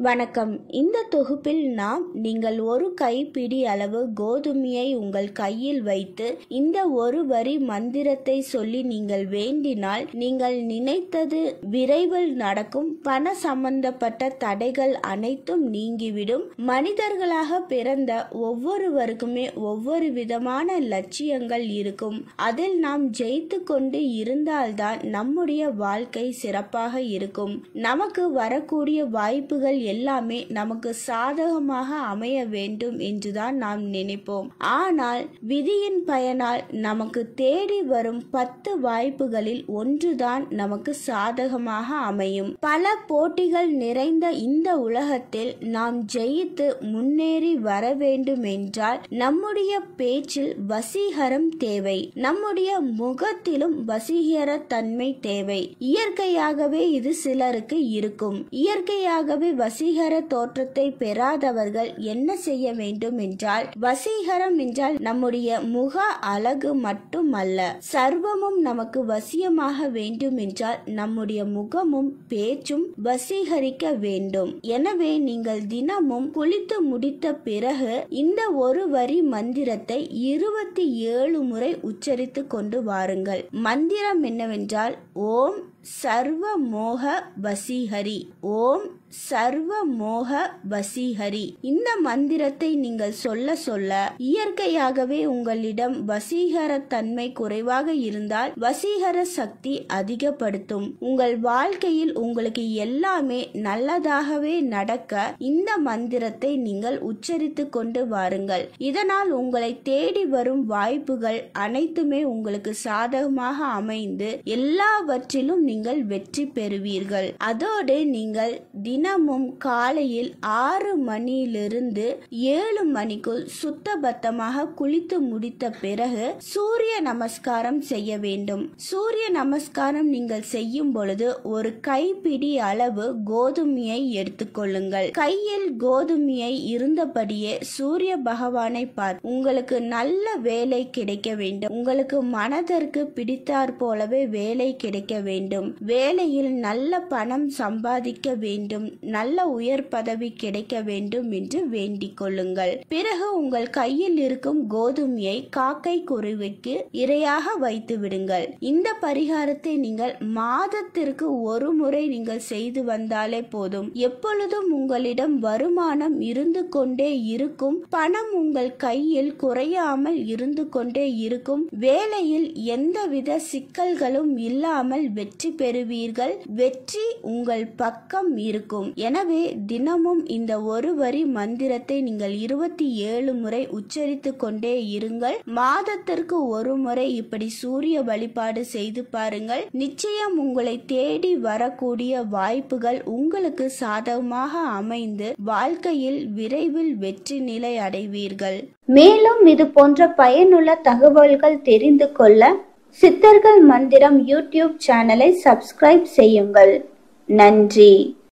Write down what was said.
வணக்கம் இந்த தொகுப்பில் நாம் நீங்கள் ஒரு கைப்பிடி அளவு கோதுமையை உங்கள் கையில் வைத்து இந்த ஒரு வரி மந்திரத்தை சொல்லி நீங்கள் வேண்டினால் நீங்கள் நினைத்தது விரைவில் நடக்கும் பண சம்பந்தப்பட்ட தடைகள் அனைத்தும் நீங்கிவிடும் மனிதர்களாக பிறந்த ஒவ்வொருவருக்குமே ஒவ்வொரு விதமான லட்சியங்கள் இருக்கும் அதில் நாம் ஜெயித்து கொண்டு இருந்தால்தான் நம்முடைய வாழ்க்கை சிறப்பாக இருக்கும் நமக்கு வரக்கூடிய வாய்ப்புகள் எல்லாமே நமக்கு சாதகமாக அமைய வேண்டும் என்றுதான் நாம் நினைப்போம் ஆனால் விதியின் பயனால் நமக்கு தேடி வரும் பத்து வாய்ப்புகளில் ஒன்றுதான் நமக்கு சாதகமாக அமையும் பல போட்டிகள் நிறைந்த இந்த உலகத்தில் நாம் ஜெயித்து முன்னேறி வர வேண்டும் என்றால் நம்முடைய பேச்சில் வசீகரம் தேவை நம்முடைய முகத்திலும் வசீகர தன்மை தேவை இயற்கையாகவே இது சிலருக்கு இருக்கும் இயற்கையாகவே வசீகர தோற்றத்தை பெறாதவர்கள் என்ன செய்ய வேண்டும் என்றால் வசீகரம் என்றால் நம்முடைய முக அழகு மட்டுமல்ல சர்வமும் நமக்கு வசியமாக வேண்டும் என்றால் நம்முடைய முகமும் பேச்சும் வசீகரிக்க வேண்டும் எனவே நீங்கள் தினமும் குளித்து முடித்த பிறகு இந்த ஒரு வரி மந்திரத்தை இருபத்தி ஏழு முறை உச்சரித்து கொண்டு வாருங்கள் மந்திரம் என்னவென்றால் ஓம் சர்வ மோக வசீகரி ஓம் சர்வ மோக வசீகரி இந்த மந்திரத்தை நீங்கள் சொல்ல சொல்ல இயற்கையாகவே உங்களிடம் வசீகர தன்மை குறைவாக இருந்தால் வசீகர சக்தி அதிகப்படுத்தும் உங்கள் வாழ்க்கையில் உங்களுக்கு எல்லாமே நல்லதாகவே நடக்க இந்த மந்திரத்தை நீங்கள் உச்சரித்து கொண்டு வாருங்கள் இதனால் உங்களை தேடி வரும் வாய்ப்புகள் அனைத்துமே உங்களுக்கு சாதகமாக அமைந்து எல்லாவற்றிலும் நீங்கள் வெற்றி பெறுவீர்கள் அதோடு நீங்கள் தினமும் காலையில் ஆறு மணியிலிருந்து ஏழு மணிக்குள் சுத்தபத்தமாக குளித்து முடித்த பிறகு சூரிய நமஸ்காரம் செய்ய வேண்டும் சூரிய நமஸ்காரம் நீங்கள் செய்யும் பொழுது ஒரு கைப்பிடி அளவு கோதுமையை எடுத்துக்கொள்ளுங்கள் கையில் கோதுமையை இருந்தபடியே சூரிய பகவானை பார்த்து உங்களுக்கு நல்ல வேலை கிடைக்க வேண்டும் உங்களுக்கு மனதிற்கு பிடித்தாற் போலவே வேலை கிடைக்க வேண்டும் வேலையில் நல்ல பணம் சம்பாதிக்க வேண்டும் நல்ல உயர் பதவி கிடைக்க வேண்டும் என்று வேண்டிக் கொள்ளுங்கள் பிறகு உங்கள் கையில் இருக்கும் கோதுமையை காக்கை குருவிக்கு இரையாக வைத்து விடுங்கள் இந்த பரிகாரத்தை நீங்கள் மாதத்திற்கு ஒரு முறை நீங்கள் செய்து வந்தாலே போதும் எப்பொழுதும் உங்களிடம் வருமானம் இருந்து கொண்டே இருக்கும் பணம் உங்கள் கையில் குறையாமல் இருந்து கொண்டே இருக்கும் வேலையில் எந்தவித சிக்கல்களும் இல்லாமல் வெற்றி பெறுவீர்கள் வெற்றி உங்கள் பக்கம் இருக்கும் எனவே தினமும் இந்த ஒரு வரி மந்திரத்தை நீங்கள் இருபத்தி ஏழு முறை உச்சரித்து கொண்டே இருங்கள் மாதத்திற்கு ஒரு முறை இப்படி சூரிய வழிபாடு செய்து பாருங்கள் நிச்சயம் உங்களை தேடி வரக்கூடிய வாய்ப்புகள் உங்களுக்கு சாதகமாக அமைந்து வாழ்க்கையில் விரைவில் வெற்றி நிலை அடைவீர்கள் மேலும் இது போன்ற பயனுள்ள தகவல்கள் தெரிந்து கொள்ள சித்தர்கள் மந்திரம் யூடியூப் சேனலை சப்ஸ்கிரைப் செய்யுங்கள் நன்றி